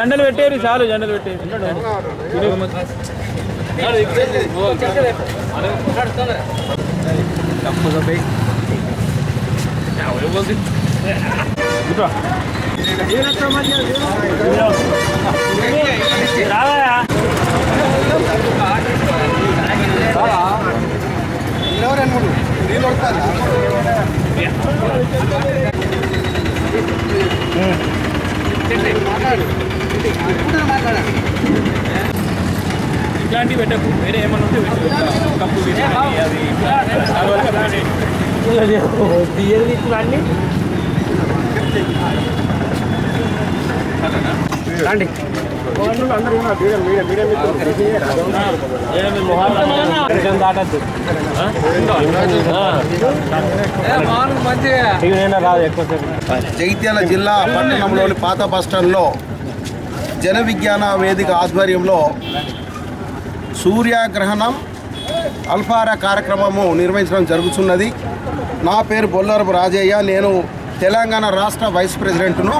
జెండలు పెట్టేరు చాలు జెండలు పెట్టేరు రావా ఇట్లాంటివి పెట్టకు వేరే ఏమన్నా ఉంటే పెట్టు కప్పు బిర్యానీ అది ఇవన్నీ రండి దాటద్దు రాదు ఎక్కువసేపు జగిత్యాల జిల్లా పట్టణంలోని పాత బస్టాండ్లో జన విజ్ఞాన వేదిక ఆధ్వర్యంలో సూర్యగ్రహణం అల్పార కార్యక్రమము నిర్వహించడం జరుగుతున్నది నా పేరు బొల్లారపు రాజయ్య నేను తెలంగాణ రాష్ట్ర వైస్ ప్రెసిడెంట్ను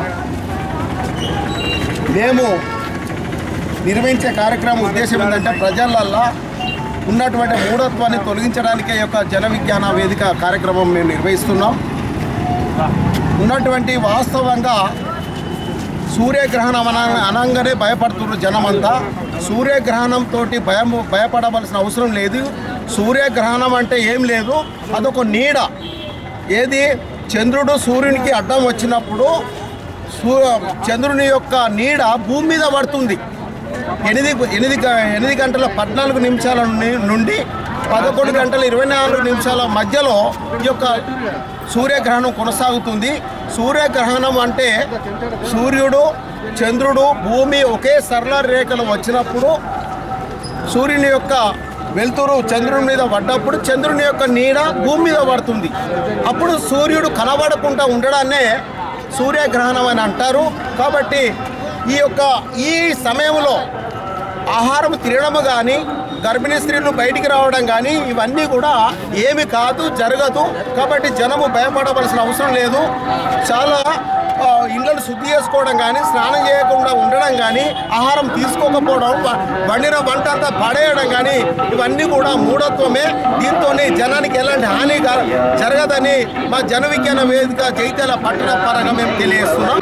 మేము నిర్వహించే కార్యక్రమం ఉద్దేశం ఏంటంటే ప్రజలల్లో ఉన్నటువంటి మూఢత్వాన్ని తొలగించడానికే ఈ యొక్క జన విజ్ఞాన వేదిక కార్యక్రమం మేము నిర్వహిస్తున్నాం ఉన్నటువంటి వాస్తవంగా సూర్యగ్రహణం అన అనంగానే భయపడుతున్నారు జనమంతా సూర్యగ్రహణంతో భయం భయపడవలసిన అవసరం లేదు సూర్యగ్రహణం అంటే ఏం లేదు అదొక నీడ ఏది చంద్రుడు సూర్యునికి అడ్డం వచ్చినప్పుడు సూ చంద్రుని యొక్క నీడ భూమి మీద పడుతుంది ఎనిమిది ఎనిమిది గ- ఎనిమిది గంటల పద్నాలుగు నిమిషాల నుండి- నుండి పదకొండు గంటల ఇరవై నాలుగు నిమిషాల మధ్యలో ఈ యొక్క సూర్యగ్రహణం కొనసాగుతుంది సూర్యగ్రహణం అంటే సూర్యుడు చంద్రుడు భూమి ఒకే సరళ రేఖలు వచ్చినప్పుడు సూర్యుని యొక్క వెలుతురు చంద్రుని మీద పడ్డప్పుడు చంద్రుని యొక్క నీడ భూమి మీద పడుతుంది అప్పుడు సూర్యుడు కనబడకుండా ఉండడాన్నే సూర్యగ్రహణం అని అంటారు కాబట్టి ఈ యొక్క ఈ సమయంలో ఆహారం తినడం కానీ గర్భిణీ స్త్రీలు బయటికి రావడం కానీ ఇవన్నీ కూడా ఏమి కాదు జరగదు కాబట్టి జనము భయపడవలసిన అవసరం లేదు చాలా ఆ, ఇళ్ళను శుద్ధి చేసుకోవడం కానీ స్నానం చేయకుండా ఉండడం కానీ ఆహారం తీసుకోకపోవడం వ- వండిన వంట అంతా పడేయడం కానీ ఇవన్నీ కూడా మూఢత్వమే దీంతో జనానికి ఎలాంటి హాని గా- జరగదని మా జన విజ్ఞాన వేదిక జైత్యాల పట్టణ పరంగా మేము తెలియజేస్తున్నాం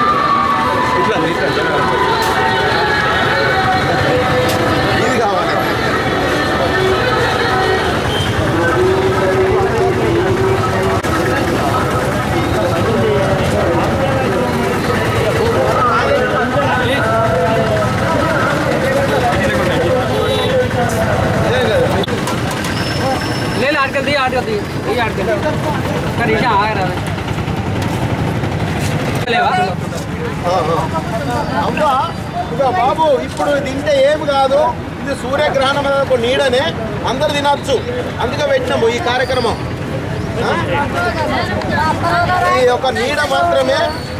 ఇది కావాలి లేదు ఆడకల్ दी ఆడకల్ दी ఈ ఆడకల్ కానీ ఇక ఆగరా లేవా అబ్బా ఇక బాబు ఇప్పుడు తింటే ఏమి కాదు ఇది సూర్యగ్రహణం అనేది ఒక నీడనే అందరు తినచ్చు అందుకే పెట్టినాము ఈ కార్యక్రమం ఆ? ఇది ఒక నీడ మాత్రమే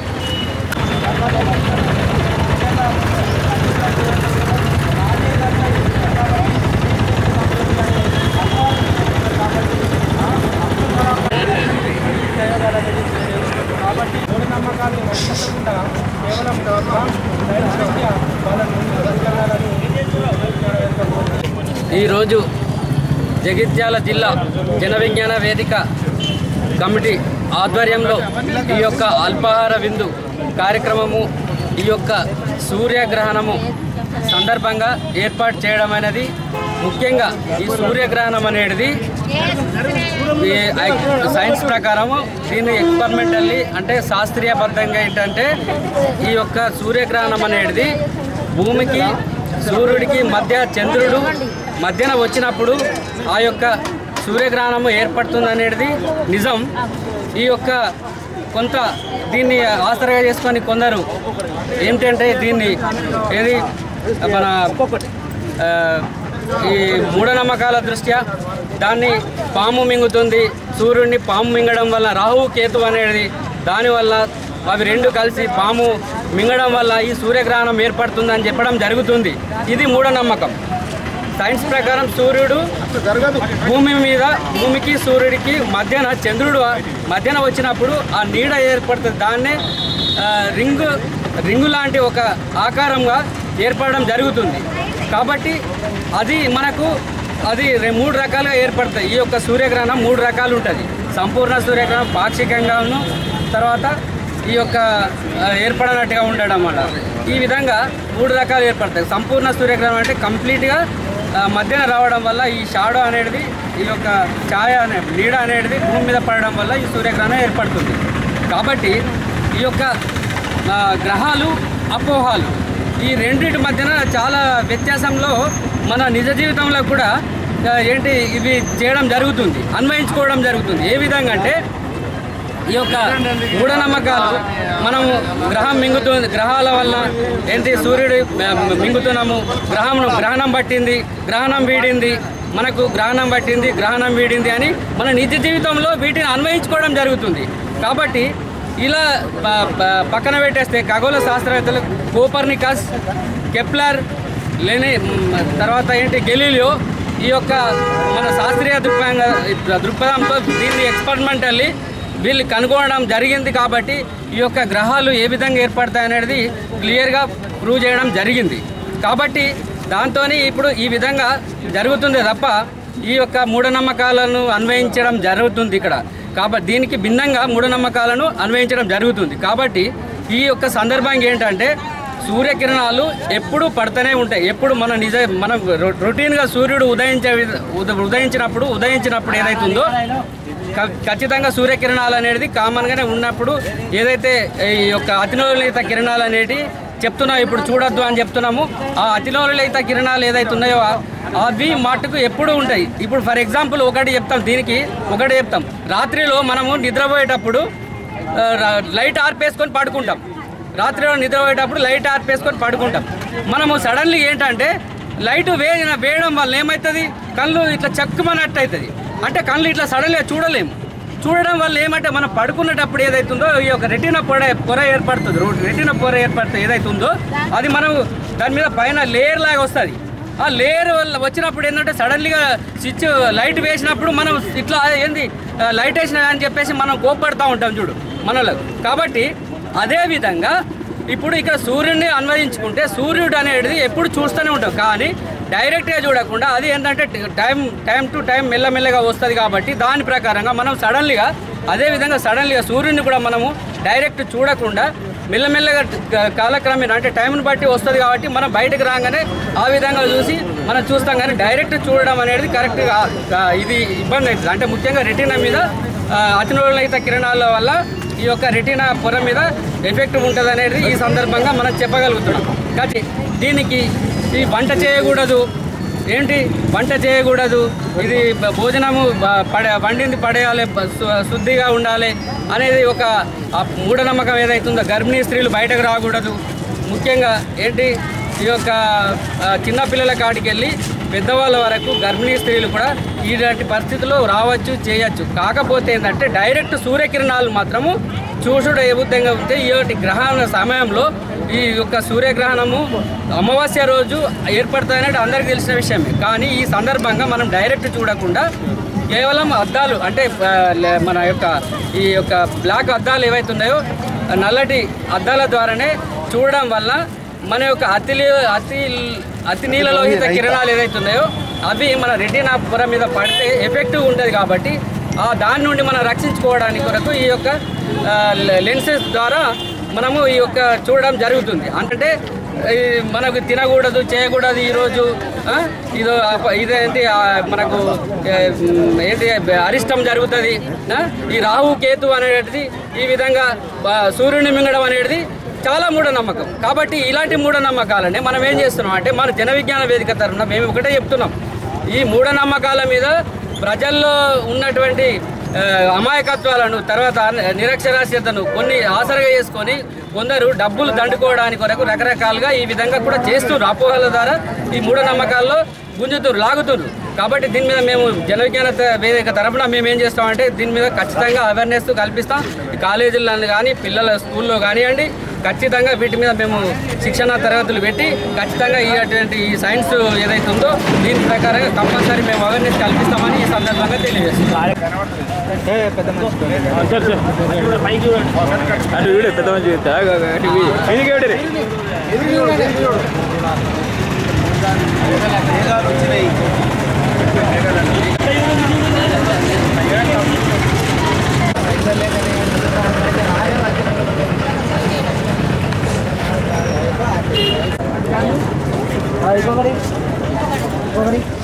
ఈరోజు జగిత్యాల జిల్లా జన విజ్ఞాన వేదిక కమిటీ ఆధ్వర్యంలో ఈ యొక్క అల్పాహార విందు కార్యక్రమము ఈ యొక్క సూర్యగ్రహణము సందర్భంగా ఏర్పాటు చేయడం అనేది ముఖ్యంగా ఈ సూర్యగ్రహణం అనేది ఈ ఐ- సైన్స్ ప్రకారము దీన్ని ఎక్స్పెరిమెంటల్లీ అంటే శాస్త్రీయబద్ధంగా ఏంటంటే ఈ యొక్క సూర్యగ్రహణం అనేది భూమికి సూర్యుడికి మధ్య చంద్రుడు మధ్యన వచ్చినప్పుడు ఆ యొక్క సూర్యగ్రహణము ఏర్పడుతుంది అనేది నిజం ఈ యొక్క కొంత దీన్ని ఆసరగా చేసుకొని కొందరు ఏంటంటే దీన్ని ఏది మన ఆ, ఈ మూఢనమ్మకాల దృష్ట్యా దాన్ని పాము మింగుతుంది సూర్యుడిని పాము మింగడం వల్ల రాహు కేతు అనేది దానివల్ల అవి రెండు కలిసి పాము మింగడం వల్ల ఈ సూర్యగ్రహణం ఏర్పడుతుందని చెప్పడం జరుగుతుంది ఇది మూఢనమ్మకం సైన్స్ ప్రకారం సూర్యుడు జరగదు భూమి మీద భూమికి సూర్యుడికి మధ్యన చంద్రుడు మధ్యన వచ్చినప్పుడు ఆ నీడ ఏర్పడుతుంది దాన్నే ఆ, రింగ్ రింగు లాంటి ఒక ఆకారంగా ఏర్పడడం జరుగుతుంది కాబట్టి అది మనకు అది రె- మూడు రకాలుగా ఏర్పడతాయి ఈ యొక్క సూర్యగ్రహణం మూడు రకాలు ఉంటుంది సంపూర్ణ సూర్యగ్రహణం పాక్షికంగాను తర్వాత ఈ యొక్క ఆ, ఏర్పడనట్టుగా ఉండడం వల్ల ఈ విధంగా మూడు రకాలు ఏర్పడతాయి సంపూర్ణ సూర్యగ్రహణం అంటే కంప్లీట్గా ఆ, మధ్యన రావడం వల్ల ఈ షాడో అనేది ఈ యొక్క ఛాయ అనే నీడ అనేది భూమి మీద పడడం వల్ల ఈ సూర్యగ్రహణం ఏర్పడుతుంది కాబట్టి ఈ యొక్క ఆ, గ్రహాలు అపోహాలు ఈ రెండింటి మధ్యన చాలా వ్యత్యాసంలో మన నిజ జీవితంలో కూడా ఆ, ఏంటి ఇవి చేయడం జరుగుతుంది అన్వయించుకోవడం జరుగుతుంది ఏ విధంగా అంటే ఈ యొక్క మూఢనమ్మకాలు మనం గ్రహం మింగుతుంది గ్రహాల వల్ల ఏంటి సూర్యుడు ఆ, మింగుతున్నాము గ్రహం గ్రహణం పట్టింది గ్రహణం వీడింది మనకు గ్రహణం పట్టింది గ్రహణం వీడింది అని మన నిజ జీవితంలో వీటిని అన్వయించుకోవడం జరుగుతుంది కాబట్టి ఇలా ప- ప- పక్కన పెట్టేస్తే ఖగోళ శాస్త్రవేత్తలు కోపర్నికస్ కెప్లర్ లేని మ్, తర్వాత ఏంటి గెలీలియో ఈ యొక్క మన శాస్త్రీయ దృక్పథంగా దృక్పథంతో దీన్ని ఎక్స్పెరిమెంటల్లీ వీళ్ళు కనుగొనడం జరిగింది కాబట్టి ఈ యొక్క గ్రహాలు ఏ విధంగా ఏర్పడతాయి అనేది క్లియర్గా ప్రూవ్ చేయడం జరిగింది కాబట్టి దాంతో ఇప్పుడు ఈ విధంగా జరుగుతుంది తప్ప ఈ యొక్క మూఢనమ్మకాలను అన్వయించడం జరుగుతుంది ఇక్కడ కాబట్టి దీనికి భిన్నంగా మూఢనమ్మకాలను అన్వయించడం జరుగుతుంది కాబట్టి ఈ యొక్క సందర్భంగా ఏంటంటే సూర్యకిరణాలు ఎప్పుడు పడుతూనే ఉంటాయి ఎప్పుడు మన నిజ మనం రొ- రొటీన్గా సూర్యుడు ఉదయించే విధ- ఉద- ఉదయించినప్పుడు ఉదయించినప్పుడు ఏదైతుందో క- ఖచ్చితంగా సూర్యకిరణాలు అనేది కామన్గానే ఉన్నప్పుడు ఏదైతే ఈ యొక్క అతిలోలిత కిరణాలు అనేటి చెప్తున్నాం ఇప్పుడు చూడొద్దు అని చెప్తున్నాము ఆ అతిలోలిత కిరణాలు ఏదైతే ఉన్నాయో అవి మట్టుకు ఎప్పుడు ఉంటాయి ఇప్పుడు ఫర్ ఎగ్జాంపుల్ ఒకటి చెప్తాం దీనికి ఒకటి చెప్తాం రాత్రిలో మనము నిద్రపోయేటప్పుడు ఆ, ర- లైట్ ఆర్పేసుకొని పడుకుంటాం రాత్రిలో నిద్రపోయేటప్పుడు లైట్ ఆర్పేసుకొని పడుకుంటాం మనము సడన్లీ ఏంటంటే లైట్ వే వేయడం వల్ల ఏమవుతుంది కళ్ళు ఇట్లా చక్కుమన్నట్టు అవుతుంది అంటే కళ్ళు ఇట్లా సడన్గా చూడలేము చూడడం వల్ల ఏమంటే మనం పడుకునేటప్పుడు ఏదైతుందో ఈ యొక్క రెటీనా పొర పొర ఏర్పడుతుంది రెటీనా పొర ఏర్పడుతుంది ఏదైతుందో అది మనం దాని మీద పైన లేయర్ లాగా వస్తుంది ఆ లేయర్ వల్ల వచ్చినప్పుడు ఏంటంటే సడన్లీగా స్విచ్ లైట్ వేసినప్పుడు మనం ఇట్లా ఏంది ఆ, లైట్ వేసిన అని చెప్పేసి మనం కోప్పడుతూ ఉంటాం చూడు మనలో కాబట్టి అదే విధంగా ఇప్పుడు ఇక్కడ సూర్యుడిని అన్వయించుకుంటే సూర్యుడు అనేది ఎప్పుడు చూస్తూనే ఉంటాం కానీ డైరెక్ట్గా చూడకుండా అది ఏంటంటే టైం టైం టు టైం మెల్లమెల్లగా వస్తుంది కాబట్టి దాని ప్రకారంగా మనం సడన్లీగా అదే విధంగా సడన్లీగా సూర్యుడిని కూడా మనము డైరెక్ట్ చూడకుండా మెల్లమెల్లగా క- కాలక్రమేణా అంటే టైంని బట్టి వస్తుంది కాబట్టి మనం బయటకు రాగానే ఆ విధంగా చూసి మనం చూస్తాం కానీ డైరెక్ట్ చూడడం అనేది కరెక్ట్గా ఇది ఇబ్బంది అవుతుంది అంటే ముఖ్యంగా రెటీనా మీద ఆ, అతిలోలిత కిరణాల వల్ల ఈ యొక్క రెటీనా పొర మీద ఎఫెక్ట్ ఉంటుంది అనేది ఈ సందర్భంగా మనం చెప్పగలుగుతున్నాం కానీ దీనికి ఈ వంట చేయకూడదు ఏంటి వంట చేయకూడదు ఇది బ- భోజనము బ- పడే వండింది పడేయాలి బ- శు- శుద్ధిగా ఉండాలి అనేది ఒక ఆ మూఢనమ్మకం ఏదైతుందో గర్భిణీ స్త్రీలు బయటకు రాకూడదు ముఖ్యంగా ఏంటి ఈ యొక్క ఆ, చిన్నపిల్లల కాడికి వెళ్ళి పెద్దవాళ్ళ వరకు గర్భిణీ స్త్రీలు కూడా ఇలాంటి పరిస్థితుల్లో రావచ్చు చేయొచ్చు కాకపోతే ఏంటంటే డైరెక్ట్ సూర్యకిరణాలు మాత్రము చూసుడు ఏ విధంగా ఉంటే ఈ యొక్క గ్రహణ సమయంలో ఈ యొక్క సూర్యగ్రహణము అమావాస్య రోజు ఏర్పడుతుందనేది అందరికీ తెలిసిన విషయమే కానీ ఈ సందర్భంగా మనం డైరెక్ట్ చూడకుండా కేవలం అద్దాలు అంటే ఆ, లే- మన యొక్క ఈ యొక్క బ్లాక్ అద్దాలు ఏవైతే ఉన్నాయో ఆ నల్లటి అద్దాల ద్వారానే చూడడం వల్ల మన యొక్క అతి అతి అతి నీలలోహిత కిరణాలు ఏదైతే ఉన్నాయో అవి మన రెటీనా పొర మీద పడితే ఎఫెక్టివ్ ఉంటుంది కాబట్టి ఆ దాని నుండి మనం రక్షించుకోవడానికి కొరకు ఈ యొక్క లెన్సెస్ ద్వారా మనము ఈ యొక్క చూడడం జరుగుతుంది అంటే ఈ మనకు తినకూడదు చేయకూడదు ఈరోజు ఆ, ఇదో అప- ఇదేంటి ఆ, మనకు ఏ, మ్, ఏంటి అరిష్టం జరుగుతుంది ఆ, ఈ రాహు కేతు అనేది ఈ విధంగా ఆ, సూర్యుని మింగడం అనేది చాలా మూఢనమ్మకం కాబట్టి ఇలాంటి మూఢనమ్మకాలని మనం ఏం చేస్తున్నాం అంటే మన జన విజ్ఞాన వేదిక తరఫున మేము ఒకటే చెప్తున్నాం ఈ మూఢనమ్మకాల మీద ప్రజల్లో ఉన్నటువంటి ఆ, అమాయకత్వాలను తర్వాత అన- నిరక్షరాస్యతను కొన్ని ఆసరగా చేసుకొని కొందరు డబ్బులు దండుకోవడానికి కొరకు రకరకాలుగా ఈ విధంగా కూడా చేస్తున్నారు అపోహల ద్వారా ఈ మూఢనమ్మకాల్లో గుంజుతురు లాగుతున్నారు కాబట్టి దీని మీద మేము జన విజ్ఞాన త- వేదిక తరపున మేము ఏం చేస్తామంటే దీని మీద ఖచ్చితంగా అవేర్నెస్ కల్పిస్తాం ఈ కాలేజీల్లో కానీ పిల్లల స్కూల్లో కానివ్వండి ఖచ్చితంగా వీటి మీద మేము శిక్షణ తరగతులు పెట్టి ఖచ్చితంగా ఈ అటువంటి ఈ సైన్స్ ఏదైతే ఉందో దీని ప్రకారంగా కంపల్సరీ మేము అవేర్నెస్ కల్పిస్తామని ఈ సందర్భంగా తెలియజేస్తున్నాం అటు వీడే పెద్ద మంచి అటు ఇది కేటరి ఇంకొకరి ఇంకొకరి